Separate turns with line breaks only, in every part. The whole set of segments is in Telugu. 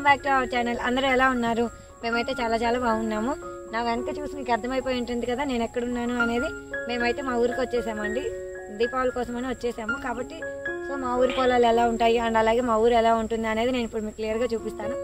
బ్యాక్ టు అవర్ ఛానల్ అందరూ ఎలా ఉన్నారు మేమైతే చాలా చాలా బాగున్నాము నా వెనక చూసి మీకు అర్థమైపోయి ఉంటుంది కదా నేను ఎక్కడున్నాను అనేది మేమైతే మా ఊరికి వచ్చేసామండి దీపావళి కోసమని వచ్చేసాము కాబట్టి సో మా ఊరి పొలాలు ఎలా ఉంటాయి అండ్ అలాగే మా ఊరు ఎలా ఉంటుంది అనేది నేను ఇప్పుడు మీకు క్లియర్గా చూపిస్తాను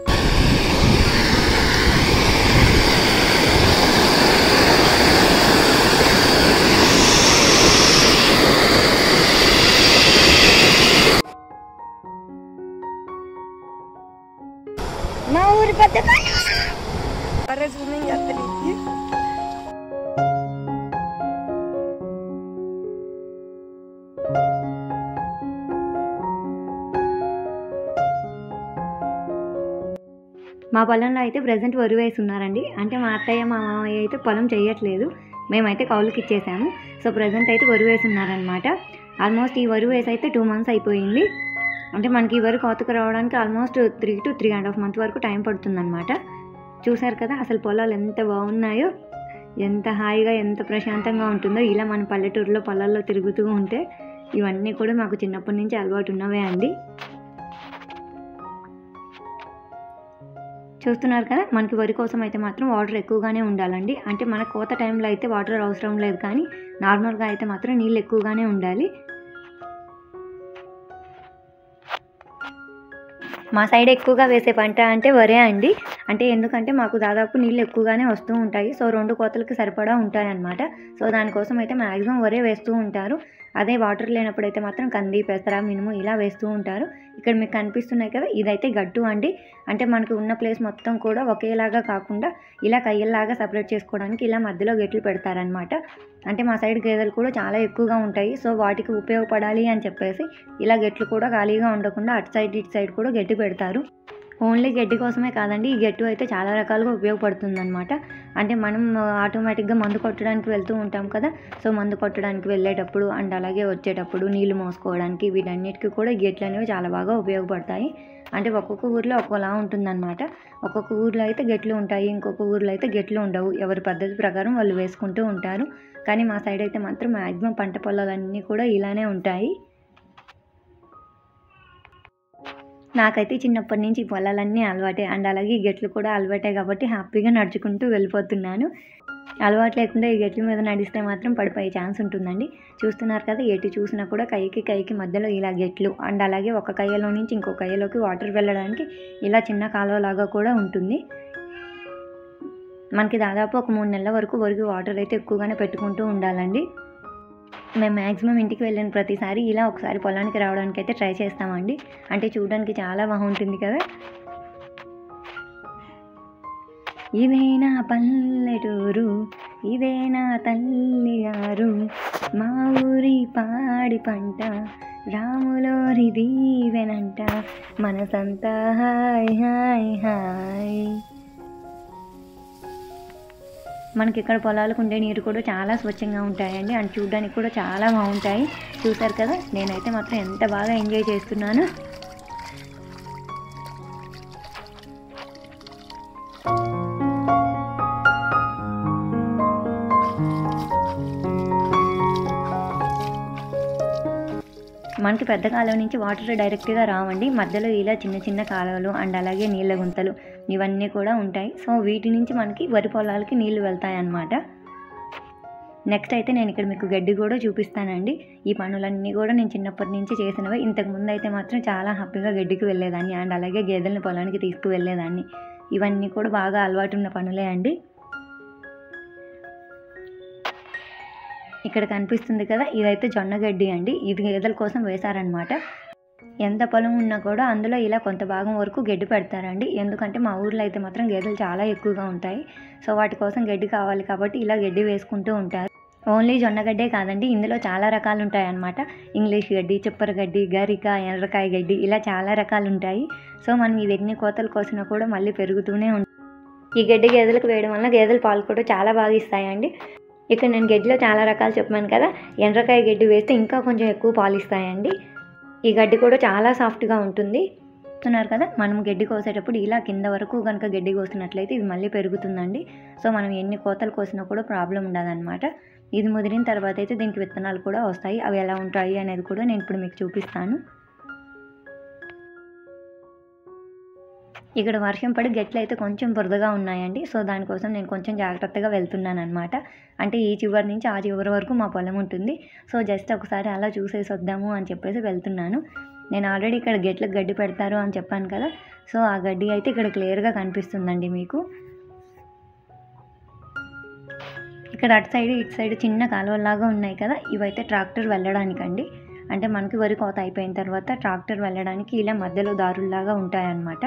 మా ఊరి పెద్ద అరే స్విమ్మింగ్ చేస్తాను మా పొలంలో అయితే ప్రజెంట్ వరి వేసి ఉన్నారండి అంటే మా అత్తయ్య మా మామయ్య అయితే పొలం చేయట్లేదు మేమైతే కౌలుకి ఇచ్చేసాము సో ప్రజెంట్ అయితే వరి వేసి ఉన్నారనమాట ఆల్మోస్ట్ ఈ వరి వేసి అయితే టూ మంత్స్ అయిపోయింది అంటే మనకి ఈ వరి కోతకు రావడానికి almost three to three and half month వరకు టైం పడుతుందన్నమాట చూసారు కదా అసలు పొలాలు ఎంత బాగున్నాయో ఎంత హాయిగా ఎంత ప్రశాంతంగా ఉంటుందో ఇలా మన పల్లెటూరులో పొలాల్లో తిరుగుతూ ఉంటే ఇవన్నీ కూడా మాకు చిన్నప్పటి నుంచి అలవాటు ఉన్నవే అండి చూస్తున్నారు కదా మనకి వరి కోసం అయితే మాత్రం వాటర్ ఎక్కువగానే ఉండాలండి అంటే మన కోత టైంలో అయితే వాటర్ అవసరం లేదు కానీ నార్మల్గా అయితే మాత్రం నీళ్ళు ఎక్కువగానే ఉండాలి మా సైడ్ ఎక్కువగా వేసే పంట అంటే వరే అండి అంటే ఎందుకంటే మాకు దాదాపు నీళ్ళు ఎక్కువగానే వస్తూ ఉంటాయి సో రెండు కోతలకి సరిపడా ఉంటాయి అన్నమాట సో దానికోసం అయితే మ్యాక్సిమం వరే వేస్తూ ఉంటారు అదే వాటర్ లేనప్పుడు అయితే మాత్రం కంది పెసర మినుము ఇలా వేస్తూ ఉంటారు ఇక్కడ మీకు కనిపిస్తున్నాయి కదా ఇదైతే గట్టు అండి అంటే మనకు ఉన్న ప్లేస్ మొత్తం కూడా ఒకేలాగా కాకుండా ఇలా కయ్యల్లాగా సపరేట్ చేసుకోవడానికి ఇలా మధ్యలో గెట్లు పెడతారనమాట అంటే మా సైడ్ గేదెలు కూడా చాలా ఎక్కువగా ఉంటాయి సో వాటికి ఉపయోగపడాలి అని చెప్పేసి ఇలా గెట్లు కూడా ఖాళీగా ఉండకుండా అటు సైడ్ ఇటు సైడ్ కూడా గట్టి పెడతారు ఓన్లీ గడ్డి కోసమే కాదండి ఈ గట్టు అయితే చాలా రకాలుగా ఉపయోగపడుతుంది అనమాట అంటే మనం ఆటోమేటిక్గా మందు కొట్టడానికి వెళ్తూ ఉంటాం కదా సో మందు కొట్టడానికి వెళ్ళేటప్పుడు అండ్ అలాగే వచ్చేటప్పుడు నీళ్లు మోసుకోవడానికి వీటన్నిటికీ కూడా ఈ గెట్లు అనేవి చాలా బాగా ఉపయోగపడతాయి అంటే ఒక్కొక్క ఊర్లో ఒక్కోలా ఉంటుందన్నమాట ఒక్కొక్క ఊర్లో అయితే గెట్లు ఉంటాయి ఇంకొక ఊర్లో అయితే గెట్లు ఉండవు ఎవరి పద్ధతి ప్రకారం వాళ్ళు వేసుకుంటూ ఉంటారు కానీ మా సైడ్ అయితే మాత్రం మ్యాక్సిమం పంట పొలాలన్నీ కూడా ఇలానే ఉంటాయి నాకైతే చిన్నప్పటి నుంచి ఈ పొలాలన్నీ అలవాటే అండ్ అలాగే ఈ గెట్లు కూడా అలవాటే కాబట్టి హ్యాపీగా నడుచుకుంటూ వెళ్ళిపోతున్నాను అలవాటు లేకుండా ఈ గెట్ల మీద నడిస్తే మాత్రం పడిపోయే ఛాన్స్ ఉంటుందండి చూస్తున్నారు కదా ఎటు చూసినా కూడా కైకి కైకి మధ్యలో ఇలా గెట్లు అండ్ అలాగే ఒక కయ్యలో నుంచి ఇంకో కయ్యలోకి వాటర్ వెళ్ళడానికి ఇలా చిన్న కాలువలాగా కూడా ఉంటుంది మనకి దాదాపు ఒక మూడు నెలల వరకు వరకు వాటర్ అయితే ఎక్కువగానే పెట్టుకుంటూ ఉండాలండి మేము మ్యాక్సిమం ఇంటికి వెళ్ళిన ప్రతిసారి ఇలా ఒకసారి పొలానికి రావడానికి అయితే ట్రై చేస్తామండి అంటే చూడడానికి చాలా బాగుంటుంది కదా ఇదేనా పల్లెటూరు ఇదేనా తల్లి గారు మా ఊరి పాడి పంట రాములోరి దీవెనంట మనసంతా హాయ్ హాయ్ హాయ్ మనకి ఇక్కడ పొలాలకు ఉండే నీరు కూడా చాలా స్వచ్ఛంగా ఉంటాయండి అండ్ చూడడానికి కూడా చాలా బాగుంటాయి చూసారు కదా నేనైతే మాత్రం ఎంత బాగా ఎంజాయ్ చేస్తున్నాను మనకి పెద్ద కాలువ నుంచి వాటర్ డైరెక్ట్గా రావండి మధ్యలో ఇలా చిన్న చిన్న కాలువలు అండ్ అలాగే నీళ్ళ గుంతలు ఇవన్నీ కూడా ఉంటాయి సో వీటి నుంచి మనకి వరి పొలాలకి నీళ్లు వెళ్తాయి అన్నమాట నెక్స్ట్ అయితే నేను ఇక్కడ మీకు గడ్డి కూడా చూపిస్తానండి ఈ పనులన్నీ కూడా నేను చిన్నప్పటి నుంచి చేసినవి ఇంతకు ముందు అయితే మాత్రం చాలా హ్యాపీగా గడ్డికి వెళ్ళేదాన్ని అండ్ అలాగే గేదెలను పొలానికి తీసుకువెళ్ళేదాన్ని ఇవన్నీ కూడా బాగా అలవాటు ఉన్న పనులే అండి ఇక్కడ కనిపిస్తుంది కదా ఇదైతే జొన్న గడ్డి అండి ఇది గేదెల కోసం వేశారనమాట ఎంత పొలం ఉన్నా కూడా అందులో ఇలా కొంత భాగం వరకు గడ్డి పెడతారండి ఎందుకంటే మా ఊర్లో అయితే మాత్రం గేదెలు చాలా ఎక్కువగా ఉంటాయి సో వాటి కోసం గడ్డి కావాలి కాబట్టి ఇలా గడ్డి వేసుకుంటూ ఉంటారు ఓన్లీ జొన్న గడ్డే కాదండి ఇందులో చాలా రకాలు ఉంటాయి అన్నమాట ఇంగ్లీష్ గడ్డి చిప్పర గడ్డి గరిక ఎర్రకాయ గడ్డి ఇలా చాలా రకాలు ఉంటాయి సో మనం ఇది ఎన్ని కోతలు కోసినా కూడా మళ్ళీ పెరుగుతూనే ఉంటుంది ఈ గడ్డి గేదెలకు వేయడం వల్ల గేదెల పాలు కూడా చాలా బాగా ఇస్తాయండి ఇక్కడ నేను గడ్డిలో చాలా రకాలు చెప్పాను కదా ఎండ్రకాయ గడ్డి వేస్తే ఇంకా కొంచెం ఎక్కువ పాలు ఇస్తాయండి ఈ గడ్డి కూడా చాలా సాఫ్ట్గా ఉంటుంది చూస్తున్నారు కదా మనం గడ్డి కోసేటప్పుడు ఇలా కింద వరకు కనుక గడ్డి కోసినట్లయితే ఇది మళ్ళీ పెరుగుతుందండి సో మనం ఎన్ని కోతలు కోసినా కూడా ప్రాబ్లం ఉండదన్నమాట ఇది ముదిరిన తర్వాత అయితే దీనికి విత్తనాలు కూడా వస్తాయి అవి ఎలా ఉంటాయి అనేది కూడా నేను ఇప్పుడు మీకు చూపిస్తాను ఇక్కడ వర్షం పడి గట్లు అయితే కొంచెం బురదగా ఉన్నాయండి సో దానికోసం నేను కొంచెం జాగ్రత్తగా వెళ్తున్నాను అనమాట అంటే ఈ చివరి నుంచి ఆ చివరి వరకు మా పొలం ఉంటుంది సో జస్ట్ ఒకసారి అలా చూసేసి వద్దాము అని చెప్పేసి వెళ్తున్నాను నేను ఆల్రెడీ ఇక్కడ గెట్లకు గడ్డి పెడతారు అని చెప్పాను కదా సో ఆ గడ్డి అయితే ఇక్కడ క్లియర్గా కనిపిస్తుందండి మీకు ఇక్కడ అటు సైడ్ ఇటు సైడ్ చిన్న కాలువలాగా ఉన్నాయి కదా ఇవైతే ట్రాక్టర్ వెళ్ళడానికండి అంటే మనకి వరి కోత అయిపోయిన తర్వాత ట్రాక్టర్ వెళ్ళడానికి ఇలా మధ్యలో దారుల్లాగా ఉంటాయన్నమాట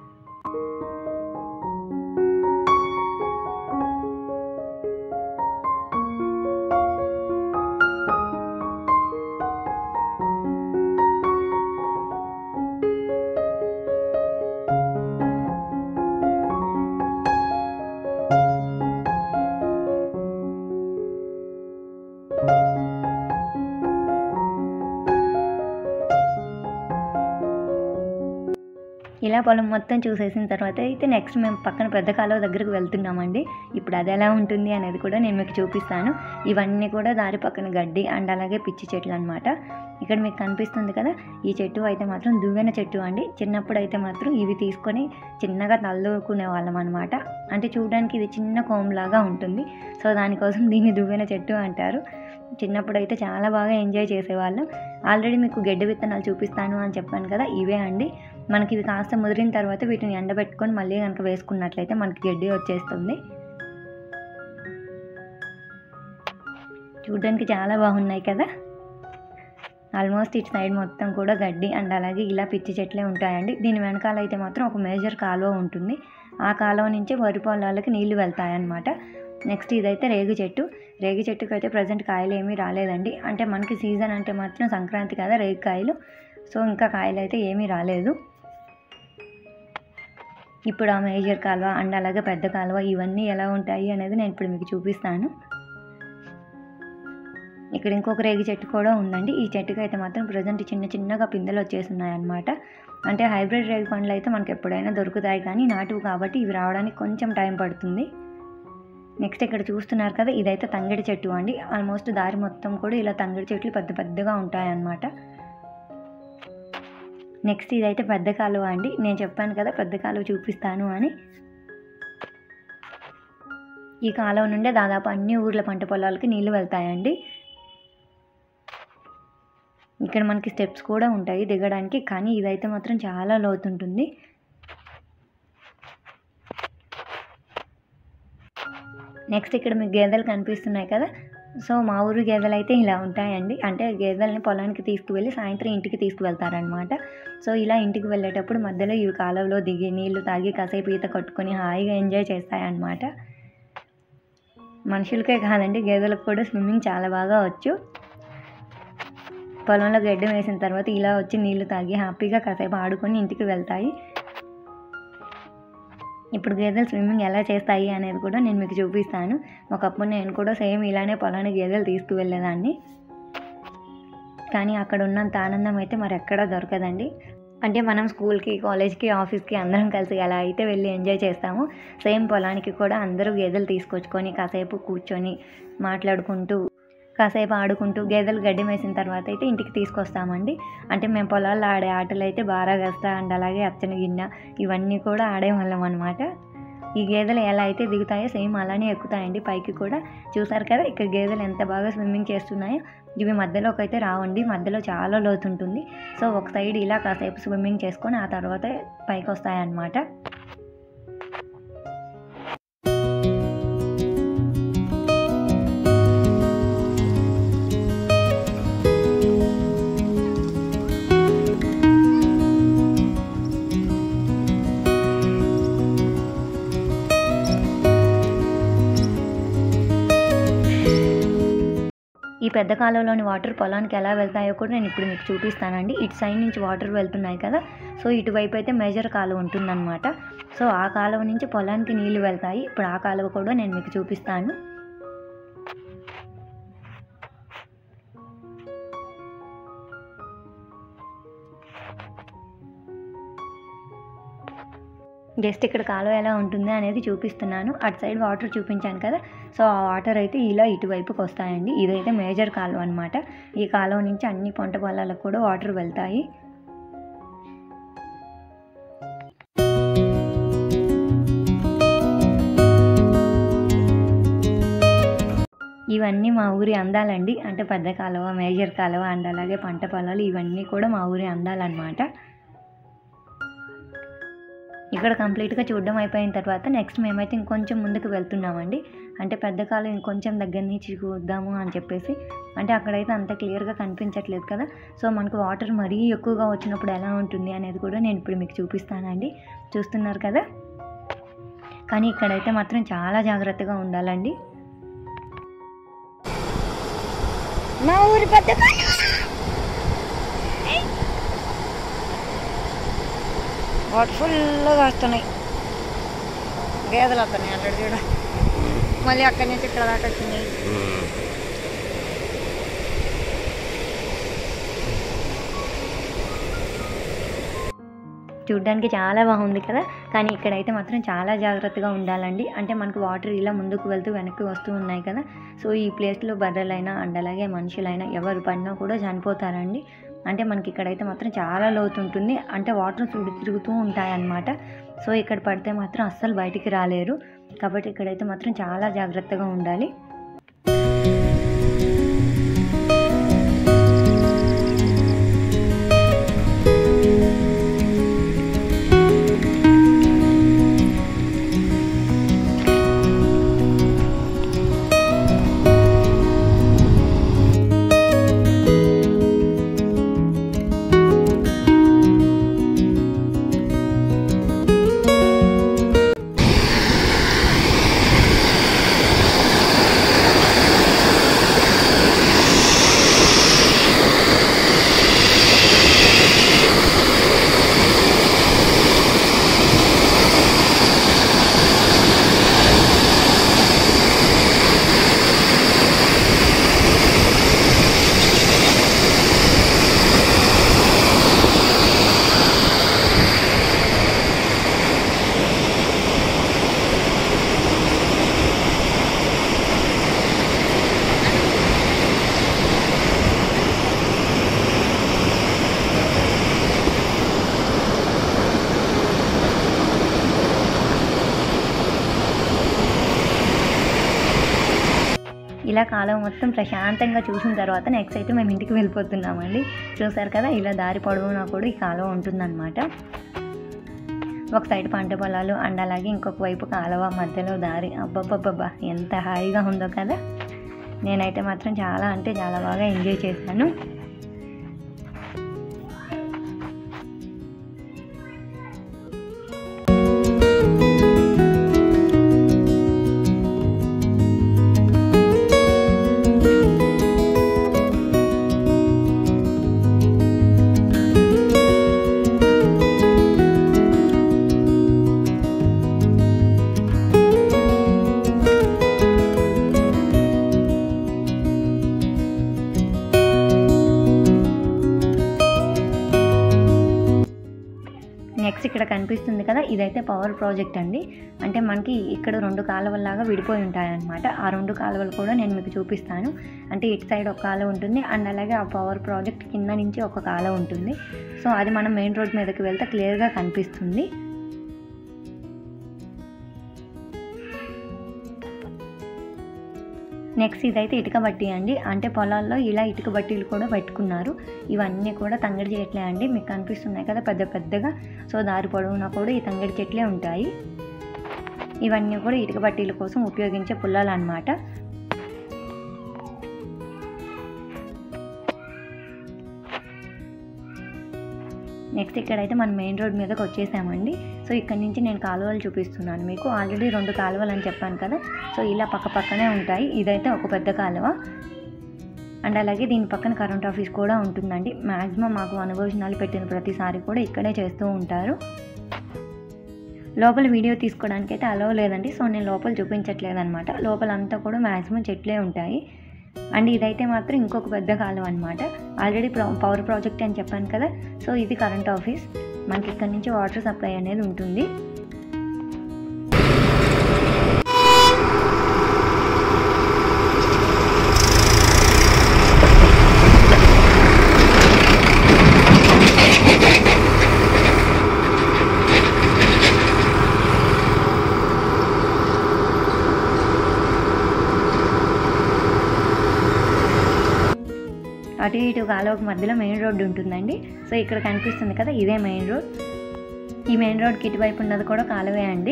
ఇలా పొలం మొత్తం చూసేసిన తర్వాత అయితే నెక్స్ట్ మేము పక్కన పెద్ద కాలువ దగ్గరకు వెళ్తున్నామండి ఇప్పుడు అది ఎలా ఉంటుంది అనేది కూడా నేను మీకు చూపిస్తాను ఇవన్నీ కూడా దారి పక్కన గడ్డి అండ్ అలాగే పిచ్చి చెట్లు అనమాట ఇక్కడ మీకు కనిపిస్తుంది కదా ఈ చెట్టు అయితే మాత్రం దువ్వెన చెట్టు అండి చిన్నప్పుడు అయితే మాత్రం ఇవి తీసుకొని చిన్నగా తల్లుకునే వాళ్ళం అనమాట అంటే చూడడానికి ఇది చిన్న కోంలాగా ఉంటుంది సో దానికోసం దీన్ని దువ్వెన చెట్టు అంటారు చిన్నప్పుడు అయితే చాలా బాగా ఎంజాయ్ చేసేవాళ్ళం ఆల్రెడీ మీకు గడ్డి విత్తనాలు చూపిస్తాను అని చెప్పాను కదా ఇవే అండి మనకి ఇవి కాస్త ముదిరిన తర్వాత వీటిని ఎండబెట్టుకొని మళ్ళీ కనుక వేసుకున్నట్లయితే మనకి గడ్డి వచ్చేస్తుంది చూడడానికి చాలా బాగున్నాయి కదా ఆల్మోస్ట్ ఇటు సైడ్ మొత్తం కూడా గడ్డి అండ్ అలాగే ఇలా పిచ్చి చెట్లే ఉంటాయండి దీని వెనకాల అయితే మాత్రం ఒక మేజర్ కాలువ ఉంటుంది ఆ కాలువ నుంచి వరి పొలాలకి నీళ్లు వెళ్తాయన్నమాట నెక్స్ట్ ఇదైతే రేగు చెట్టు రేగు చెట్టుకి అయితే ప్రజెంట్ కాయలు ఏమీ రాలేదండి అంటే మనకి సీజన్ అంటే మాత్రం సంక్రాంతి కదా రేగు కాయలు సో ఇంకా కాయలు అయితే ఏమీ రాలేదు ఇప్పుడు ఆ మేజర్ కాలువ అండ్ అలాగే పెద్ద కాలువ ఇవన్నీ ఎలా ఉంటాయి అనేది నేను ఇప్పుడు మీకు చూపిస్తాను ఇక్కడ ఇంకొక రేగి చెట్టు కూడా ఉందండి ఈ చెట్టుకి అయితే మాత్రం ప్రజెంట్ చిన్న చిన్నగా పిందెలు వచ్చేస్తున్నాయి అన్నమాట అంటే హైబ్రిడ్ రేగి పండ్లు అయితే మనకి ఎప్పుడైనా దొరుకుతాయి కానీ నాటువు కాబట్టి ఇవి రావడానికి కొంచెం టైం పడుతుంది నెక్స్ట్ ఇక్కడ చూస్తున్నారు కదా ఇదైతే తంగిడి చెట్టు అండి ఆల్మోస్ట్ దారి మొత్తం కూడా ఇలా తంగిడి చెట్లు పెద్ద పెద్దగా ఉంటాయన్నమాట నెక్స్ట్ ఇదైతే పెద్ద కాలువ అండి నేను చెప్పాను కదా పెద్ద కాలువ చూపిస్తాను అని ఈ కాలువ నుండే దాదాపు అన్ని ఊర్ల పంట పొలాలకి నీళ్లు వెళ్తాయండి ఇక్కడ మనకి స్టెప్స్ కూడా ఉంటాయి దిగడానికి కానీ ఇదైతే మాత్రం చాలా లోతుంటుంది నెక్స్ట్ ఇక్కడ మీకు గేదెలు కనిపిస్తున్నాయి కదా సో మా ఊరు గేదెలు అయితే ఇలా ఉంటాయండి అంటే గేదెల్ని పొలానికి తీసుకువెళ్ళి సాయంత్రం ఇంటికి తీసుకువెళ్తారనమాట సో ఇలా ఇంటికి వెళ్ళేటప్పుడు మధ్యలో ఇవి కాలువలో దిగి నీళ్లు తాగి కాసేపు ఈత కట్టుకొని హాయిగా ఎంజాయ్ చేస్తాయన్నమాట మనుషులకే కాదండి గేదెలకు కూడా స్విమ్మింగ్ చాలా బాగా వచ్చు పొలంలో గడ్డి వేసిన తర్వాత ఇలా వచ్చి నీళ్లు తాగి హ్యాపీగా కాసేపు ఆడుకొని ఇంటికి వెళ్తాయి ఇప్పుడు గేదెలు స్విమ్మింగ్ ఎలా చేస్తాయి అనేది కూడా నేను మీకు చూపిస్తాను ఒకప్పుడు నేను కూడా సేమ్ ఇలానే పొలానికి గేదెలు తీసుకువెళ్ళేదాన్ని కానీ అక్కడ ఉన్నంత ఆనందం అయితే మరి ఎక్కడా దొరకదండి అంటే మనం స్కూల్కి కాలేజ్కి ఆఫీస్కి అందరం కలిసి ఎలా అయితే వెళ్ళి ఎంజాయ్ చేస్తామో సేమ్ పొలానికి కూడా అందరూ గేదెలు తీసుకొచ్చుకొని కాసేపు కూర్చొని మాట్లాడుకుంటూ కాసేపు ఆడుకుంటూ గేదెలు గడ్డి వేసిన తర్వాత అయితే ఇంటికి తీసుకొస్తామండి అంటే మేము పొలాల్లో ఆడే ఆటలు అయితే బారాగస్తా అండ్ అలాగే అచ్చని గిన్నె ఇవన్నీ కూడా ఆడేవాళ్ళం అనమాట ఈ గేదెలు ఎలా అయితే దిగుతాయో సేమ్ అలానే ఎక్కుతాయండి పైకి కూడా చూసారు కదా ఇక్కడ గేదెలు ఎంత బాగా స్విమ్మింగ్ చేస్తున్నాయో ఇవి మధ్యలోకి అయితే రావండి మధ్యలో చాలా లోతు ఉంటుంది సో ఒక సైడ్ ఇలా కాసేపు స్విమ్మింగ్ చేసుకొని ఆ తర్వాత పైకి వస్తాయన్నమాట ఈ పెద్ద కాలువలోని వాటర్ పొలానికి ఎలా వెళ్తాయో కూడా నేను ఇప్పుడు మీకు చూపిస్తానండి ఇటు సైడ్ నుంచి వాటర్ వెళ్తున్నాయి కదా సో ఇటువైపు అయితే మేజర్ కాలువ ఉంటుందన్నమాట సో ఆ కాలువ నుంచి పొలానికి నీళ్లు వెళ్తాయి ఇప్పుడు ఆ కాలువ కూడా నేను మీకు చూపిస్తాను జస్ట్ ఇక్కడ కాలువ ఎలా ఉంటుంది అనేది చూపిస్తున్నాను అటు సైడ్ వాటర్ చూపించాను కదా సో ఆ వాటర్ అయితే ఇలా ఇటువైపుకి వస్తాయండి ఇదైతే మేజర్ కాలువ అనమాట ఈ కాలువ నుంచి అన్ని పంట పొలాలకు కూడా వాటర్ వెళ్తాయి ఇవన్నీ మా ఊరి అందాలండి అంటే పెద్ద కాలువ మేజర్ కాలువ అండ్ అలాగే పంట పొలాలు ఇవన్నీ కూడా మా ఊరి అందాలన్నమాట ఇక్కడ కంప్లీట్గా చూడడం అయిపోయిన తర్వాత నెక్స్ట్ మేమైతే ఇంకొంచెం ముందుకు వెళ్తున్నామండి అంటే పెద్ద కాలం ఇంకొంచెం దగ్గర నుంచి చూద్దాము అని చెప్పేసి అంటే అక్కడైతే అంత క్లియర్గా కనిపించట్లేదు కదా సో మనకు వాటర్ మరీ ఎక్కువగా వచ్చినప్పుడు ఎలా ఉంటుంది అనేది కూడా నేను ఇప్పుడు మీకు చూపిస్తానండి చూస్తున్నారు కదా కానీ ఇక్కడైతే మాత్రం చాలా జాగ్రత్తగా ఉండాలండి
మా ఊరి పెద్ద
వాటర్ ఫుల్గా వస్తున్నాయి గేదెలు వస్తున్నాయి అల్లడి చూడ మళ్ళీ అక్కడి నుంచి ఇక్కడ దాకా వచ్చినాయి చూడ్డానికి చాలా బాగుంది కదా కానీ ఇక్కడైతే మాత్రం చాలా జాగ్రత్తగా ఉండాలండి అంటే మనకు వాటర్ ఇలా ముందుకు వెళ్తూ వెనక్కి వస్తూ ఉన్నాయి కదా సో ఈ ప్లేస్లో బర్రెలైనా అండ్ అలాగే మనుషులైనా ఎవరు పడినా కూడా చనిపోతారండి అంటే మనకి ఇక్కడైతే మాత్రం చాలా లోతు ఉంటుంది అంటే వాటర్ చుడు తిరుగుతూ ఉంటాయన్నమాట సో ఇక్కడ పడితే మాత్రం అస్సలు బయటికి రాలేరు కాబట్టి ఇక్కడైతే మాత్రం చాలా జాగ్రత్తగా ఉండాలి ఇలా కాలం మొత్తం ప్రశాంతంగా చూసిన తర్వాత నెక్స్ట్ అయితే మేము ఇంటికి వెళ్ళిపోతున్నామండి చూసారు కదా ఇలా దారి పొడవునా కూడా ఈ కాలువ ఉంటుందన్నమాట ఒక సైడ్ పంట పొలాలు అండ్ అలాగే ఇంకొక వైపు కాలువ మధ్యలో దారి అబ్బబ్బబ్బబ్బా ఎంత హాయిగా ఉందో కదా నేనైతే మాత్రం చాలా అంటే చాలా బాగా ఎంజాయ్ చేశాను నెక్స్ట్ ఇక్కడ కనిపిస్తుంది కదా ఇదైతే పవర్ ప్రాజెక్ట్ అండి అంటే మనకి ఇక్కడ రెండు కాలువల్లాగా విడిపోయి ఉంటాయన్నమాట ఆ రెండు కాలువలు కూడా నేను మీకు చూపిస్తాను అంటే ఇటు సైడ్ ఒక కాలువ ఉంటుంది అండ్ అలాగే ఆ పవర్ ప్రాజెక్ట్ కింద నుంచి ఒక కాలువ ఉంటుంది సో అది మనం మెయిన్ రోడ్ మీదకి వెళ్తే క్లియర్గా కనిపిస్తుంది నెక్స్ట్ ఇదైతే ఇటుక బట్టి అండి అంటే పొలాల్లో ఇలా ఇటుక బట్టీలు కూడా పెట్టుకున్నారు ఇవన్నీ కూడా తంగడి చెట్లే అండి మీకు కనిపిస్తున్నాయి కదా పెద్ద పెద్దగా సో దారి పొడవునా కూడా ఈ తంగడి చెట్లే ఉంటాయి ఇవన్నీ కూడా ఇటుక బట్టీల కోసం ఉపయోగించే పుల్లలు అన్నమాట నెక్స్ట్ ఇక్కడైతే మనం మెయిన్ రోడ్ మీదకి వచ్చేసామండి సో ఇక్కడ నుంచి నేను కాలువలు చూపిస్తున్నాను మీకు ఆల్రెడీ రెండు కాలువలు అని చెప్పాను కదా సో ఇలా పక్క పక్కనే ఉంటాయి ఇదైతే ఒక పెద్ద కాలువ అండ్ అలాగే దీని పక్కన కరెంట్ ఆఫీస్ కూడా ఉంటుందండి మ్యాక్సిమం మాకు అనుభవజనాలు పెట్టిన ప్రతిసారి కూడా ఇక్కడే చేస్తూ ఉంటారు లోపల వీడియో తీసుకోవడానికి అయితే అలవ్ లేదండి సో నేను లోపల చూపించట్లేదు అనమాట లోపల అంతా కూడా మ్యాక్సిమం చెట్లే ఉంటాయి అండ్ ఇదైతే మాత్రం ఇంకొక పెద్ద కాలం అనమాట ఆల్రెడీ పవర్ ప్రాజెక్ట్ అని చెప్పాను కదా సో ఇది కరెంట్ ఆఫీస్ మనకి ఇక్కడ నుంచి వాటర్ సప్లై అనేది ఉంటుంది అటు ఇటు కాలువకు మధ్యలో మెయిన్ రోడ్డు ఉంటుందండి సో ఇక్కడ కనిపిస్తుంది కదా ఇదే మెయిన్ రోడ్ ఈ మెయిన్ రోడ్కి ఇటువైపు ఉన్నది కూడా కాలువే అండి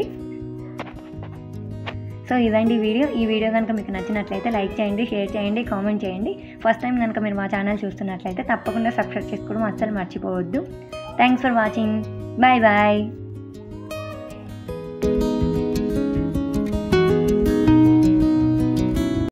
సో ఇదండి వీడియో ఈ వీడియో కనుక మీకు నచ్చినట్లయితే లైక్ చేయండి షేర్ చేయండి కామెంట్ చేయండి ఫస్ట్ టైం కనుక మీరు మా ఛానల్ చూస్తున్నట్లయితే తప్పకుండా సబ్స్క్రైబ్ చేసుకోవడం అస్సలు మర్చిపోవద్దు thanks for watching bye bye